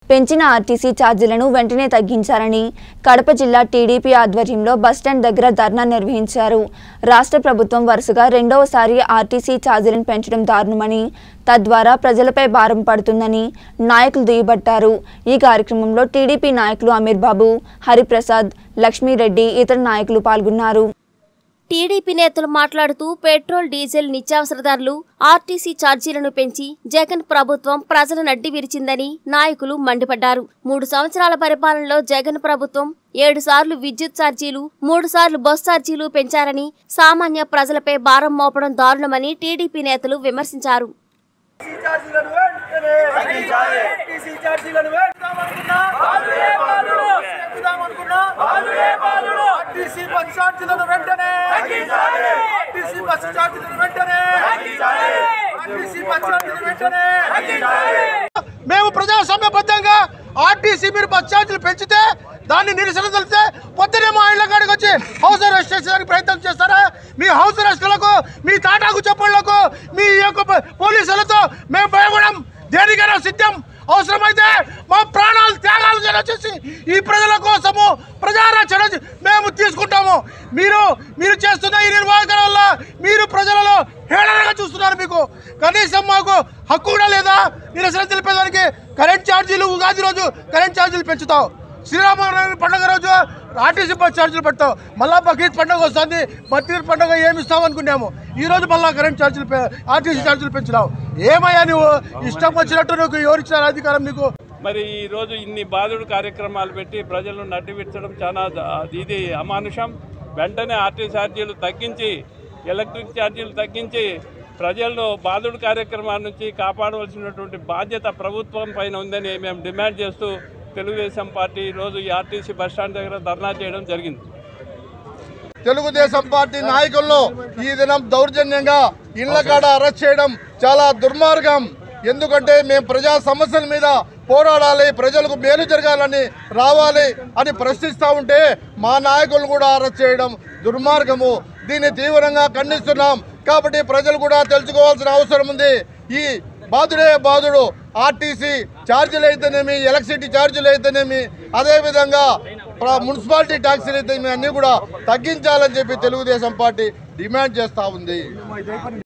పెంచిన ఆర్టీసీ ఛార్జీలను వెంటనే తగ్గించాలని కడప జిల్లా టీడీపీ ఆధ్వర్యంలో బస్టాండ్ దగ్గర ధర్నా నిర్వహించారు రాష్ట్ర ప్రభుత్వం వరుసగా రెండవసారి ఆర్టీసీ ఛార్జీలను పెంచడం దారుణమని తద్వారా ప్రజలపై భారం పడుతుందని నాయకులు దుయ్యబట్టారు ఈ కార్యక్రమంలో టీడీపీ నాయకులు అమీర్ బాబు హరిప్రసాద్ లక్ష్మీరెడ్డి ఇతర నాయకులు పాల్గొన్నారు టీడీపీ నేతలు మాట్లాడుతూ పెట్రోల్ డీజిల్ నిత్యావసర ధరలు ఆర్టీసీ ఛార్జీలను పెంచి జగన్ ప్రభుత్వం ప్రజల నడ్డి విరిచిందని నాయకులు మండిపడ్డారు మూడు సంవత్సరాల పరిపాలనలో జగన్ ప్రభుత్వం ఏడు సార్లు విద్యుత్ ఛార్జీలు మూడు సార్లు బస్ ఛార్జీలు పెంచారని సామాన్య ప్రజలపై భారం మోపడం దారుణమని టీడీపీ నేతలు విమర్శించారు టీసీ ఛార్జీలను వెంటనే తగ్గించాలి టీసీ ఛార్జీలను వెంటామనుకున్నా ఎక్కుదామనుకున్నా టీసీ బస్ ఛార్జీలను వెంటనే తగ్గించాలి టీసీ బస్ ఛార్జీలను వెంటనే తగ్గించాలి టీసీ బస్ ఛార్జీలను వెంటనే తగ్గించాలి మేము ప్రజాస్వామ్యబద్ధంగా ఆర్టీసీ మీరు బస్ ఛార్జీలు పెంచితే దాన్ని నిరసన తెలిస్తే పొద్దునే మా ఇళ్ళ కాడికి వచ్చి హౌస్ అరెస్ట్ చేసేదానికి ప్రయత్నం చేస్తారా మీ హౌస్ అరెస్టులకు మీ తాటాకు చెప్పళ్లకు మీ యొక్క ప- పోలీసులతో మేము భయపడం దేనికైనా సిద్ధం అవసరమైతే మా ప్రాణాలు త్యాగాలు చేసి ఈ ప్రజల కోసము ప్రజారక్షణ చే- మేము తీసుకుంటాము మీరు మీరు చేస్తున్న ఈ నిర్వాహకం వల్ల మీరు ప్రజలలో హేళనగా చూస్తున్నారు మీకు కనీసం మాకు హక్కు కూడా లేదా నిరసన తెలిపేదానికి కరెంట్ ఛార్జీలు ఉగాది రోజు కరెంట్ ఛార్జీలు పెంచుతావు శ్రీరామనవమి పండుగ రోజు ఆర్టీసీ బస్ ఛార్జీలు పెడతావు మళ్ళా బక్రీద్ పండుగ వస్తుంది బక్రీద్ పండుగ ఏమి ఇస్తావు అనుకున్నాము ఈ రోజు మళ్ళా కరెంట్ ఛార్జీలు పె- ఆర్టీసీ ఛార్జీలు పెంచినావు ఏమయ్యా నువ్వు ఇష్టం వచ్చినట్టు నీకు ఎవరిచ్చారు అధికారం నీకు మరి ఈరోజు ఇన్ని బాధుడు కార్యక్రమాలు పెట్టి ప్రజలను నడ్డివిచ్చడం చాలా ద- ఇది అమానుషం వెంటనే ఆర్టీ ఛార్జీలు తగ్గించి ఎలక్ట్రిక్ ఛార్జీలు తగ్గించి ప్రజలను బాధుడు కార్యక్రమాల నుంచి కాపాడవలసినటువంటి బాధ్యత ప్రభుత్వం పైన ఉందని మేము డిమాండ్ చేస్తూ తెలుగుదేశం పార్టీ ఈరోజు ఈ ఆర్టీసీ బస్టాండ్ దగ్గర ధర్నా చేయడం జరిగింది తెలుగుదేశం పార్టీ నాయకులను ఈ దినం దౌర్జన్యంగా ఇళ్ల కాడ అరెస్ట్ చేయడం చాలా దుర్మార్గం ఎందుకంటే మేము ప్రజా సమస్యల మీద పోరాడాలి ప్రజలకు మేలు జరగాలని రావాలి అని ప్రశ్నిస్తూ ఉంటే మా నాయకులను కూడా అరెస్ట్ చేయడం దుర్మార్గము దీన్ని తీవ్రంగా ఖండిస్తున్నాం కాబట్టి ప్రజలు కూడా తెలుసుకోవాల్సిన అవసరం ఉంది ఈ బాధుడే బాధుడు ఆర్టీసీ ఛార్జీలు అయితేనేమి ఎలక్ట్రిసిటీ ఛార్జీలు అయితేనేమి అదేవిధంగా ప్ర- మున్సిపాలిటీ ట్యాక్సీలు అయితేనేమి అన్నీ కూడా తగ్గించాలని చెప్పి తెలుగుదేశం పార్టీ డిమాండ్ చేస్తూ ఉంది